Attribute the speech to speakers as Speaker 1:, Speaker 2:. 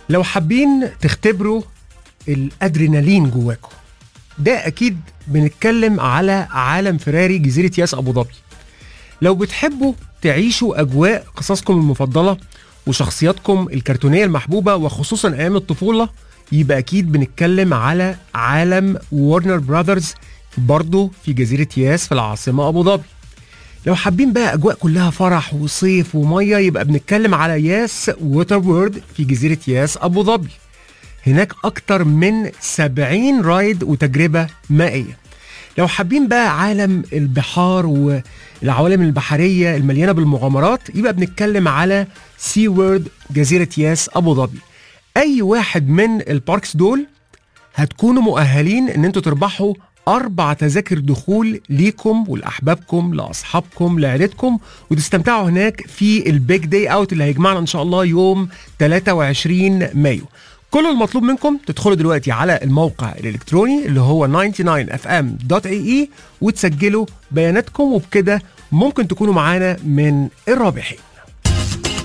Speaker 1: لو حابين تختبروا الادرينالين جواكم ده اكيد بنتكلم على عالم فراري جزيره ياس ابو ظبي لو بتحبوا تعيشوا اجواء قصصكم المفضله وشخصياتكم الكرتونيه المحبوبه وخصوصا ايام الطفوله يبقى اكيد بنتكلم على عالم وورنر براذرز برضه في جزيره ياس في العاصمه ابو ظبي لو حابين بقى اجواء كلها فرح وصيف وميه يبقى بنتكلم على ياس ووتر وورد في جزيره ياس ابو ظبي هناك اكتر من 70 رايد وتجربه مائيه لو حابين بقى عالم البحار والعوالم البحريه المليانه بالمغامرات يبقى بنتكلم على سي وورد جزيره ياس ابو ظبي اي واحد من الباركس دول هتكونوا مؤهلين ان انتوا تربحوا اربع تذاكر دخول ليكم ولاحبابكم لاصحابكم لعيلتكم وتستمتعوا هناك في البيج داي اوت اللي هيجمعنا ان شاء الله يوم 23 مايو كل المطلوب منكم تدخلوا دلوقتي على الموقع الالكتروني اللي هو 99fm.ae وتسجلوا بياناتكم وبكده ممكن تكونوا معانا من الرابحين